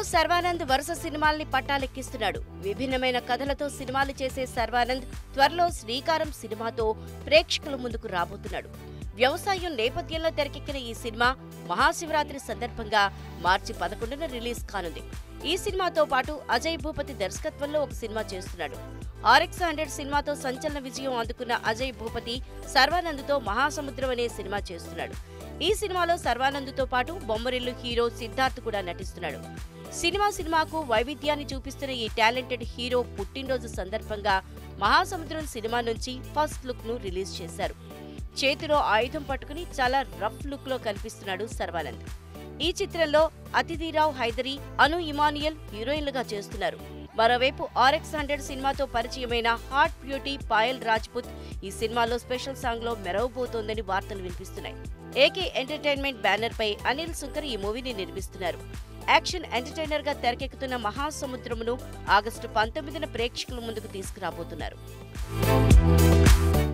శర్వానంద్ వరుస సినిమాల్ని పట్టాలెక్కిస్తున్నాడు విభిన్నమైన కథలతో సినిమాలు చేసే శర్వానంద్ త్వరలో శ్రీకారం సినిమాతో ప్రేక్షకుల ముందుకు రాబోతున్నాడు వ్యవసాయం నేపథ్యంలో తెరకెక్కిన ఈ సినిమా మహాశివరాత్రి సందర్భంగా మార్చి పదకొండున రిలీజ్ కానుంది ఈ సినిమాతో పాటు అజయ్ భూపతి దర్శకత్వంలో ఒక సినిమా చేస్తున్నాడు ఆర్ఎక్స్ హండ్రెడ్ సినిమాతో సంచలన విజయం అందుకున్న అజయ్ భూపతి సర్వానంద్తో మహాసముద్రం అనే సినిమా చేస్తున్నాడు ఈ సినిమాలో సర్వానంద్తో పాటు బొమ్మరిల్లు హీరో సిద్ధార్థ్ కూడా నటిస్తున్నాడు సినిమా సినిమాకు వైవిధ్యాన్ని చూపిస్తున్న ఈ టాలెంటెడ్ హీరో పుట్టినరోజు సందర్భంగా మహాసముద్రం సినిమా నుంచి ఫస్ట్ లుక్ ను రిలీజ్ చేశారు చేతిలో ఆయుధం పట్టుకుని చాలా రఫ్ లుక్ లో కనిపిస్తున్నాడు సర్వానంద్ ఈ చిత్రంలో అతిథిరావు హైదరీ అను ఇమానియల్ హీరోయిన్లుగా చేస్తున్నారు మరోవైపు ఆర్ఎక్స్ హండ్రెడ్ సినిమాతో పరిచయమైన హాట్ బ్యూటీ పాయల్ రాజ్పుత్ ఈ సినిమాలో స్పెషల్ సాంగ్ లో మెరవబోతోందని వార్తలు వినిపిస్తున్నాయి ఏకే ఎంటర్టైన్మెంట్ బ్యానర్ పై అనిల్ సుంకర్ ఈ మూవీని నిర్మిస్తున్నారు యాక్షన్ ఎంటర్టైనర్ గా తెరకెక్కుతున్న మహాసముద్రమును ఆగస్టు పంతొమ్మిదిన ప్రేక్షకుల ముందుకు తీసుకురాబోతున్నారు